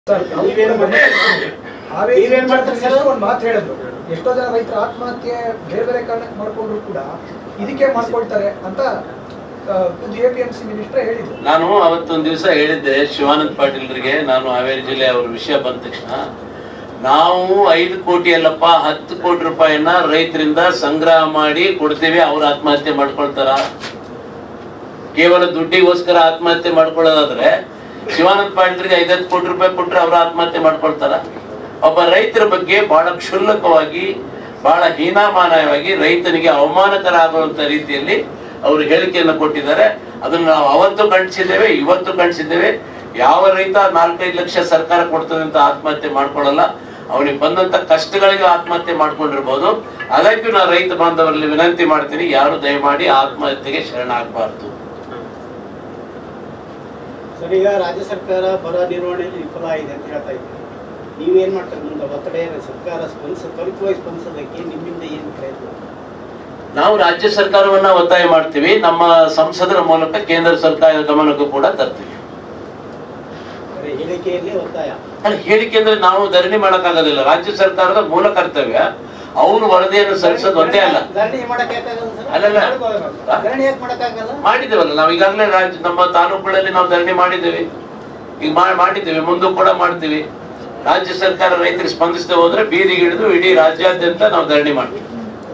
Sir ನೀವೇನ್ ಮಾಡ್ತೀರಿ? ಹಾವೇರಿ ನೀವೇನ್ ಮಾಡ್ತೀರಿ ಸರ್? ಒಂದು ಮಾತು ಹೇಳಿದ್ರು ಎಷ್ಟೋ ಜನ ರೈತರ ಆತ್ಮಹತ್ಯೆ ಬೇರೆ ಬೇರೆ ಕಾರಣಕ್ಕೆ ಮಾಡ್ಕೊಂಡ್ರು ಕೂಡ ಇದಕ್ಕೆ ಮಾಡ್ಕೊಳ್ತಾರೆ ಅಂತ A P M C minister ಹೇಳಿದ್ರು ನಾನು ಅವತ್ತೊಂದು ದಿವಸ ಹೇಳಿದ್ದೆ ಶಿವಾನಂದ ಪಾಟೀಲ್ರಿಗೆ ನಾನು ಹಾವೇರಿ ಜಿಲ್ಲೆ ಅವ್ರ ವಿಷಯ ಬಂದ ತಕ್ಷಣ ನಾವು ಐದು ಕೋಟಿ ಅಲ್ಲಪ್ಪ ಹತ್ತು ಕೋಟಿ ರೂಪಾಯಿನ ರೈತರಿಂದ ಸಂಗ್ರಹ ಮಾಡಿ ಕೊಡ್ತೀವಿ ಅವ್ರು ಆತ್ಮಹತ್ಯೆ ಮಾಡ್ಕೊಳ್ತಾರ ಕೇವಲ ದುಡ್ಡಿಗೋಸ್ಕರ ಆತ್ಮಹತ್ಯೆ ಮಾಡ್ಕೊಳ್ಳೋದಾದ್ರೆ ಶಿವಾನಂದ ಪಾಟೀಲ್ರಿಗೆ ಐದತ್ತು ಕೋಟಿ ರೂಪಾಯಿ ಕೊಟ್ರೆ ಅವ್ರು ಆತ್ಮಹತ್ಯೆ ಮಾಡ್ಕೊಳ್ತಾರ ಒಬ್ಬ ರೈತರ ಬಗ್ಗೆ ಬಹಳ ಕ್ಷುಲ್ಲಕವಾಗಿ ಬಹಳ ಹೀನಾಮಾನವಾಗಿ ರೈತನಿಗೆ ಅವಮಾನಕರ ಆಗುವಂತ ರೀತಿಯಲ್ಲಿ ಅವರು ಹೇಳಿಕೆಯನ್ನು ಕೊಟ್ಟಿದ್ದಾರೆ ಅದನ್ನು ನಾವು ಅವತ್ತು ಖಂಡಿಸಿದ್ದೇವೆ ಇವತ್ತು ಖಂಡಿಸಿದ್ದೇವೆ ಯಾವ ರೈತ ನಾಲ್ಕೈದು ಲಕ್ಷ ಸರ್ಕಾರ ಕೊಡ್ತದೆ ಅಂತ ಆತ್ಮಹತ್ಯೆ ಮಾಡ್ಕೊಳ್ಳಲ್ಲ ಅವನಿಗೆ ಬಂದಂತ ಕಷ್ಟಗಳಿಗೆ ಆತ್ಮಹತ್ಯೆ ಮಾಡ್ಕೊಂಡಿರ್ಬೋದು ಅದಕ್ಕೂ ನಾನು ರೈತ ಬಾಂಧವರಲ್ಲಿ ವಿನಂತಿ ಮಾಡ್ತೀನಿ ಯಾರು ದಯಮಾಡಿ ಆತ್ಮಹತ್ಯೆಗೆ ಶರಣಾಗಬಾರ್ದು ಸರ್ ಈಗ ರಾಜ್ಯ ಸರ್ಕಾರ ಬರ ನಿರ್ವಹಣೆಯಲ್ಲಿ ವಿಫಲ ಆಗಿದೆ ಅಂತ ಹೇಳ್ತಾ ಇದ್ದೀವಿ ನೀವೇನ್ ಮಾಡ್ತಾರೆ ಮುಂದೆ ಒತ್ತಡ ಏನು? ಸರ್ಕಾರ ಸ್ಪಂದಿಸ ತ್ವರಿತವಾಗಿ ಸ್ಪಂದಿಸೋದಕ್ಕೆ ನಿಮ್ಮಿಂದ ಏನು ಪ್ರಯತ್ನ ನಾವು ರಾಜ್ಯ ಸರ್ಕಾರವನ್ನ ಒತ್ತಾಯ ಮಾಡ್ತೀವಿ ನಮ್ಮ ಸಂಸದರ ಮೂಲಕ ಕೇಂದ್ರ ಸರ್ಕಾರದ ಗಮನಕ್ಕೂ ಕೂಡ ತರ್ತೀವಿ ಬರೀ ಹೇಳಿಕೆಯಲ್ಲೇ ಒತ್ತಾಯ ಅಲ್ಲ ಹೇಳಿಕೆ ಅಂದ್ರೆ ನಾವು ಧರಣಿ ಮಾಡಕ್ಕಾಗೋದಿಲ್ಲ ರಾಜ್ಯ ಸರ್ಕಾರದ ಮೂಲ ಕರ್ತವ್ಯ ಅವರು ವರದಿಯನ್ನು ಸಲ್ಲಿಸೋದು ಒಂದೇ ಅಲ್ಲ ಧರಣಿ ಮಾಡಕ್ ಯಾಕಾಗಲ್ಲ ಸರ್ ಅಲ್ಲಲ್ಲ. ಆ? ಧರಣಿ ಯಾಕೆ ಮಾಡಕ್ಕಾಗಲ್ಲ ಮಾಡಿದ್ದೇವಲ್ಲ ನಾವು ಈಗಾಗಲೇ ರಾಜ್ಯ ನಮ್ಮ ತಾಲೂಕುಗಳಲ್ಲಿ ನಾವು ಧರಣಿ ಮಾಡಿದ್ದೇವೆ ಈಗ ಮಾ- ಮಾಡಿದ್ದೇವೆ ಮುಂದೂ ಕೂಡ ಮಾಡ್ತೀವಿ ರಾಜ್ಯ ಸರ್ಕಾರ ರೈತರಿಗೆ ಸ್ಪಂದಿಸದೆ ಹೋದ್ರೆ ಬೀದಿಗೆ ಹಿಡಿದು ಇಡೀ ರಾಜ್ಯಾದ್ಯಂತ ನಾವು ಧರಣಿ ಮಾಡ್ತೀವಿ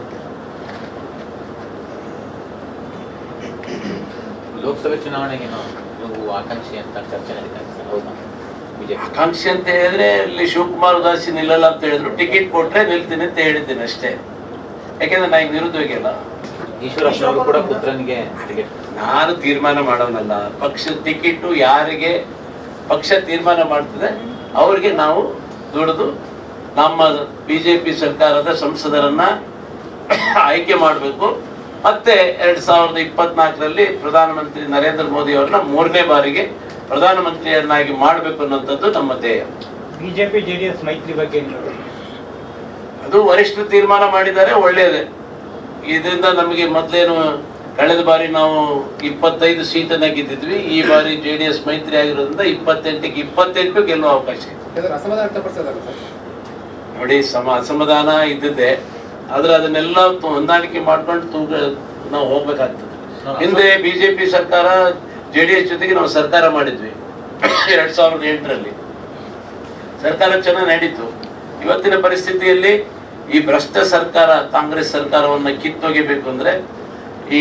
ಲೋಕಸಭೆ ಚುನಾವಣೆಗೆ ನಾವು ನೀವು ಆಕಾಂಕ್ಷಿ ಅಂತ ಚರ್ಚೆ ನಡೀತಾ ಇದೆ ಸರ್ ಹೌದಾ ಬಿಜೆಪಿ ಆಕಾಂಕ್ಷಿ ಅಂತ ಹೇಳಿದ್ರೆ ಇಲ್ಲಿ ಶಿವಕುಮಾರ್ ಉದಾಸಿ ನಿಲ್ಲಲ್ಲ ಅಂತ ಹೇಳಿದ್ರು ಟಿಕೆಟ್ ಕೊಟ್ರೆ ನಿಲ್ತೀನಿ ಅಂತ ಹೇಳಿದ್ದೀನಿ ಅಷ್ಟೇ ಯಾಕೆಂದ್ರೆ ನಾ ಈಗ ನಿರುದ್ಯೋಗಿ ಅಲ್ಲ ಈಶ್ವರಪ್ಪನವರು ಕೂಡ ಪುತ್ರನಿಗೆ ಟಿಕೆಟ್ ನಾನು ತೀರ್ಮಾನ ಮಾಡೋನಲ್ಲ ಪಕ್ಷದ ಟಿಕೆಟ್ ಯಾರಿಗೆ ಪಕ್ಷ ತೀರ್ಮಾನ ಮಾಡ್ತದೆ ಅವ್ರಿಗೆ ನಾವು ದುಡಿದು ನಮ್ಮ ಬಿಜೆಪಿ ಸರ್ಕಾರದ ಸಂಸದರನ್ನ ಆಯ್ಕೆ ಮಾಡಬೇಕು ಮತ್ತೆ ಎರಡ್ ಸಾವಿರದ ಇಪ್ಪತ್ನಾಲ್ಕರಲ್ಲಿ ಪ್ರಧಾನಮಂತ್ರಿ ನರೇಂದ್ರ ಮೋದಿ ಅವರನ್ನ ಮೂರನೇ ಬಾರಿಗೆ ಪ್ರಧಾನಮಂತ್ರಿಯನ್ನಾಗಿ ಮಾಡಬೇಕು ಅನ್ನೋಂಥದ್ದು ನಮ್ಮ ಧ್ಯೇಯ ಬಿಜೆಪಿ ಜೆಡಿಎಸ್ ಮೈತ್ರಿ ಬಗ್ಗೆ ಏನ್ ಹೇಳ್ತೀರಿ? ಅದು ವರಿಷ್ಠರು ತೀರ್ಮಾನ ಮಾಡಿದ್ದಾರೆ ಒಳ್ಳೆಯದೇ ಇದರಿಂದ ನಮಗೆ ಮೊದಲೇನು ಕಳೆದ ಬಾರಿ ನಾವು ಇಪ್ಪತ್ತೈದು ಸೀಟನ್ನ ಗೆದ್ದಿದ್ವಿ ಈ ಬಾರಿ ಜೆ ಡಿ ಎಸ್ ಮೈತ್ರಿ ಆಗಿರೋದ್ರಿಂದ ಇಪ್ಪತ್ತೆಂಟಕ್ಕೆ ಇಪ್ಪತ್ತೆಂಟು ಗೆಲ್ಲುವ ಅವಕಾಶ ಇದೆ ಅಸಮಾಧಾನ ವ್ಯಕ್ತಪಡಿಸೋದಲ್ಲ ಸರ್ ನೋಡಿ ಸಮ ಅಸಮಾಧಾನ ಇದ್ದಿದ್ದೆ ಆದ್ರೆ ಅದನ್ನೆಲ್ಲ ತು- ಹೊಂದಾಣಿಕೆ ಮಾಡ್ಕೊಂಡು ತೂಗ ನಾವು ಹೋಗ್ಬೇಕಾಗ್ತದೆ ಹಿಂದೆ ಬಿಜೆಪಿ ಸರ್ಕಾರ ಜೆ ಡಿ ಎಸ್ ಜೊತೆಗೆ ನಾವು ಸರ್ಕಾರ ಮಾಡಿದ್ವಿ ಎರಡ್ ಸಾವಿರದ ಎಂಟರಲ್ಲಿ ಸರ್ಕಾರ ಚೆನ್ನಾಗಿ ನಡೀತು ಇವತ್ತಿನ ಪರಿಸ್ಥಿತಿಯಲ್ಲಿ ಈ ಭ್ರಷ್ಟ ಸರ್ಕಾರ ಕಾಂಗ್ರೆಸ್ ಸರ್ಕಾರವನ್ನ ಕಿತ್ತೊಗೆಬೇಕು ಅಂದ್ರೆ ಈ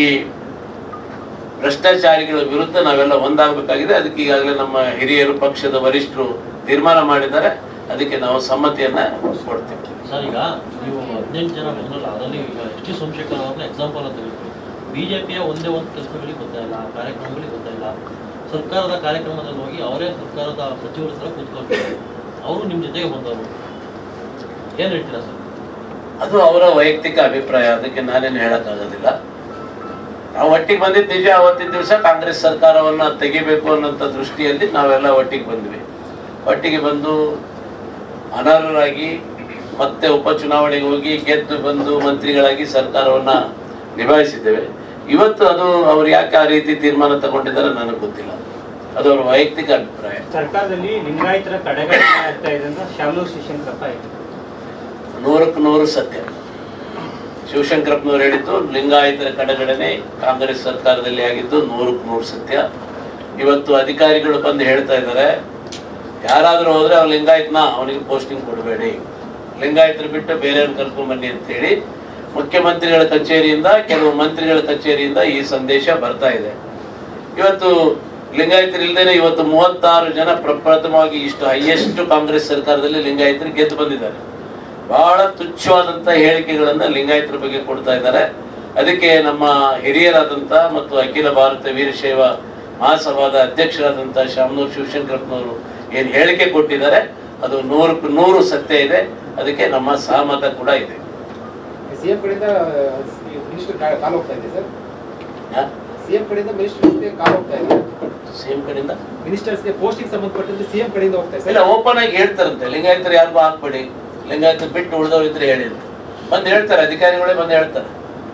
ಭ್ರಷ್ಟಾಚಾರಿಗಳ ವಿರುದ್ಧ ನಾವೆಲ್ಲ ಒಂದಾಗಬೇಕಾಗಿದೆ ಅದಕ್ಕೆ ಈಗಾಗಲೇ ನಮ್ಮ ಹಿರಿಯರು ಪಕ್ಷದ ವರಿಷ್ಠರು ತೀರ್ಮಾನ ಮಾಡಿದ್ದಾರೆ ಅದಕ್ಕೆ ನಾವು ಸಮ್ಮತಿಯನ್ನ ಕೊಡ್ತೇವೆ ಸರ್ ಈಗ ನೀವು ಹದಿನೆಂಟು ಜನ ಬಂದ್ರಲ್ಲ ಅದರಲ್ಲಿ ಈಗ ಎಸ್ ಟಿ ಸೋಮಶೇಖರ್ ಅವ್ರನ್ನ ಎಕ್ಸಾಂಪಲ್ ಅಂತ ತೆಗೆದುಕೊಳ್ಳಿ ಬಿಜೆಪಿಯ ಒಂದೇ ಒಂದು ಕೆಲಸಗಳಿಗೆ ಗೊತ್ತಾ ಇಲ್ಲ ಕಾರ್ಯಕ್ರಮಗಳಿಗೆ ಗೊತ್ತಾ ಇಲ್ಲ ಸರ್ಕಾರದ ಕಾರ್ಯಕ್ರಮದಲ್ಲಿ ಹೋಗಿ ಅವರೇ ಸರ್ಕಾರದ ಸಚಿವರ ಹತ್ರ ಕೂತ್ಕೊಳ್ತಾರೆ ಅವರು ನಿಮ್ಮ ಜೊತೆಗೆ ಬಂದವರು ಏನ್ ಹೇಳ್ತೀರಾ ಸರ್ ಅದು ಅವರ ವೈಯಕ್ತಿಕ ಅಭಿಪ್ರಾಯ ಅದಕ್ಕೆ ನಾನೇನು ಹೇಳಕ್ಕಾಗೋದಿಲ್ಲ ನಾವು ಒಟ್ಟಿಗೆ ಬಂದಿದ್ದ ನಿಜ ಅವತ್ತಿನ ದಿವಸ ಕಾಂಗ್ರೆಸ್ ಸರ್ಕಾರವನ್ನ ತೆಗಿಬೇಕು ಅನ್ನೋಂಥ ದೃಷ್ಟಿಯಲ್ಲಿ ನಾವೆಲ್ಲ ಒಟ್ಟಿಗೆ ಬಂದ್ವಿ ಒಟ್ಟಿಗೆ ಬಂದು ಅನರ್ಹರಾಗಿ ಮತ್ತೆ ಉಪಚುನಾವಣೆಗೆ ಹೋಗಿ ಗೆದ್ದು ಬಂದು ಮಂತ್ರಿಗಳಾಗಿ ಸರ್ಕಾರವನ್ನ ನಿಭಾಯಿಸಿದ್ದೇವೆ ಇವತ್ತು ಅದು ಅವ್ರು ಯಾಕೆ ಆ ರೀತಿ ತೀರ್ಮಾನ ತಗೊಂಡಿದ್ದಾರೆ ನನಗೆ ಗೊತ್ತಿಲ್ಲ ಅದು ಅವ್ರ ವೈಯಕ್ತಿಕ ಅಭಿಪ್ರಾಯ ಸರ್ಕಾರದಲ್ಲಿ ಲಿಂಗಾಯತರ ಕಡೆಗಣನೆ ಆಗ್ತಾ ಇದೆ ಅಂತ ಶಾಮನೂರ್ ಶಿವಶಂಕರಪ್ಪ ಹೇಳಿದ್ರು ನೂರಕ್ಕೆ ನೂರು ಸತ್ಯ ಶಿವಶಂಕರಪ್ಪನವರು ಹೇಳಿದ್ದು ಲಿಂಗಾಯತರ ಕಡೆಗಣನೆ ಕಾಂಗ್ರೆಸ್ ಸರ್ಕಾರದಲ್ಲಿ ಆಗಿದ್ದು ನೂರಕ್ಕೆ ನೂರು ಸತ್ಯ ಇವತ್ತು ಅಧಿಕಾರಿಗಳು ಬಂದು ಹೇಳ್ತಾ ಇದ್ದಾರೆ ಯಾರಾದ್ರೂ ಹೋದ್ರೆ ಅವ್ನು ಲಿಂಗಾಯತ್ನ ಅವನಿಗೆ ಪೋಸ್ಟಿಂಗ್ ಕೊಡಬೇಡಿ ಲಿಂಗಾಯತರು ಬಿಟ್ಟು ಬೇರೆಯವ್ರನ್ನ ಕರ್ಕೊಂಡ್ ಬನ್ನಿ ಅಂತೇಳಿ ಮುಖ್ಯಮಂತ್ರಿಗಳ ಕಚೇರಿಯಿಂದ ಕೆಲವು ಮಂತ್ರಿಗಳ ಕಚೇರಿಯಿಂದ ಈ ಸಂದೇಶ ಬರ್ತಾ ಇದೆ ಇವತ್ತು ಲಿಂಗಾಯತರು ಇಲ್ದೇನೆ ಇವತ್ತು ಮೂವತ್ತಾರು ಜನ ಪ್ರಪ್ರಥಮವಾಗಿ ಇಷ್ಟು ಹೈಯೆಸ್ಟ್ ಕಾಂಗ್ರೆಸ್ ಸರ್ಕಾರದಲ್ಲಿ ಲಿಂಗಾಯತರು ಗೆದ್ದು ಬಂದಿದ್ದಾರೆ ಬಹಳ ತುಚ್ಛವಾದಂತ ಹೇಳಿಕೆಗಳನ್ನ ಲಿಂಗಾಯತರ ಬಗ್ಗೆ ಕೊಡ್ತಾ ಇದ್ದಾರೆ ಅದಕ್ಕೆ ನಮ್ಮ ಹಿರಿಯರಾದಂತ ಮತ್ತು ಅಖಿಲ ಭಾರತ ವೀರಶೈವ ಮಹಾಸಭಾದ ಅಧ್ಯಕ್ಷರಾದಂತ ಶಾಮನೂರ್ ಶಿವಶಂಕರಪ್ಪನವರು ಏನ್ ಹೇಳಿಕೆ ಕೊಟ್ಟಿದ್ದಾರೆ ಅದು ನೂರಕ್ಕೆ ನೂರು ಸತ್ಯ ಇದೆ ಅದಕ್ಕೆ ನಮ್ಮ ಸಹಮತ ಕೂಡ ಇದೆ ಸಿಎಂ ಕಡೆಯಿಂದ ಮಿನಿಸ್ಟರ್ ಕಾಲ್ ಹೋಗ್ತಾ ಇದೆ ಸರ್ ಹಾ? ಸಿಎಂ ಕಡೆಯಿಂದ ಮಿನಿಸ್ಟರ್ಸ್ಗೆ ಕಾಲ್ ಹೋಗ್ತಾ ಇದೆ ಸಿಎಂ ಕಡೆಯಿಂದ ಮಿನಿಸ್ಟರ್ಸ್ಗೆ ಪೋಸ್ಟಿಂಗ್ ಸಂಬಂಧಪಟ್ಟಂತೆ ಸಿಎಂ ಕಡೆಯಿಂದ ಹೋಗ್ತಾ ಇದೆ ಇಲ್ಲ ಸರ್ ಓಪನ್ ಆಗಿ ಹೇಳ್ತಾರಂತೆ ಲಿಂಗಾಯತರು ಯಾರಿಗೂ ಹಾಕ್ಬೇಡಿ ಲಿಂಗಾಯತರು ಬಿಟ್ಟು ಉಳಿದವ್ರು ಇದ್ರೆ ಹೇಳಿ ಅಂತ ಬಂದು ಹೇಳ್ತಾರೆ ಅಧಿಕಾರಿಗಳೇ ಬಂದು ಹೇಳ್ತಾರೆ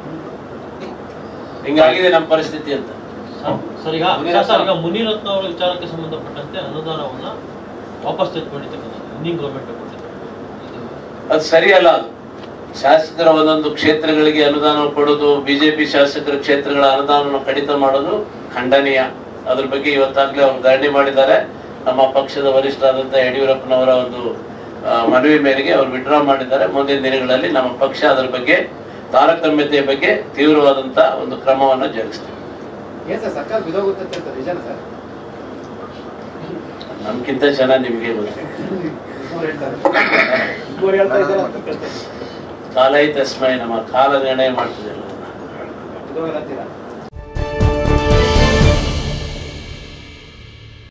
ಹಿಂಗಾಗಿದೆ ನಮ್ಮ ಪರಿಸ್ಥಿತಿ ಅಂತ ಸರ್- ಸರ್ ಈಗ ಸರ್, ಸರ್ ಈಗ ಮುನಿರತ್ನ ಅವರ ವಿಚಾರಕ್ಕೆ ಸಂಬಂಧಪಟ್ಟಂತೆ ಅನುದಾನವನ್ನ ವಾಪಸ್ ತೆಗೆದುಕೊಂಡಿರ್ತಕ್ಕಂಥದ್ದು ಹಿಂದಿನ ಗೌರ್ಮೆಂಟ್ ಕೊಟ್ಟಿದ್ದು ಇದು ಅದು ಸರಿಯಲ್ಲ ಅದು ಶಾಸಕರ ಒಂದೊಂದು ಕ್ಷೇತ್ರಗಳಿಗೆ ಅನುದಾನ ಕೊಡೋದು ಬಿಜೆಪಿ ಶಾಸಕರ ಕ್ಷೇತ್ರಗಳ ಅನುದಾನವನ್ನು ಕಡಿತ ಮಾಡೋದು ಖಂಡನೀಯ ಅದ್ರ ಬಗ್ಗೆ ಇವತ್ತಾಗ್ಲೇ ಅವರು ಧರಣಿ ಮಾಡಿದ್ದಾರೆ ನಮ್ಮ ಪಕ್ಷದ ವರಿಷ್ಠರಾದಂತಹ ಯಡಿಯೂರಪ್ಪನವರ ಒಂದು ಆ, ಮನವಿ ಮೇರೆಗೆ ಅವರು ವಿಡ್ರಾ ಮಾಡಿದ್ದಾರೆ ಮುಂದಿನ ದಿನಗಳಲ್ಲಿ ನಮ್ಮ ಪಕ್ಷ ಅದರ ಬಗ್ಗೆ ತಾರತಮ್ಯತೆಯ ಬಗ್ಗೆ ತೀವ್ರವಾದಂತ ಒಂದು ಕ್ರಮವನ್ನು ಜರುಗಿಸ್ತೀವಿ ಏನ್ ಸರ್ ಸರ್ಕಾರ ಬಿದೋಗುತ್ತೆ ಅಂತ ನಿಜಾನ ಸರ್ ನಮ್ಗಿಂತ ಚೆನ್ನಾಗಿ ನಿಮಗೆ ಗೊತ್ತು ಅವ್ರು ಹೇಳ್ತಾರೆ ಇಬ್ಬರು ಹೇಳ್ತಾ ಇದ್ದಾರೆ ಅಂತ ಕೇಳ್ತಾ ಇದ್ದೀನಿ. ಕಾಲ ತಸ್ಮೈ ನಮ್ಮ ಕಾಲ ನಿರ್ಣಯ ಮಾಡ್ತಿದೆ ಎಲ್ಲವನ್ನ. ಬಿದೋಗಲ್ಲ ಅಂತೀರಾ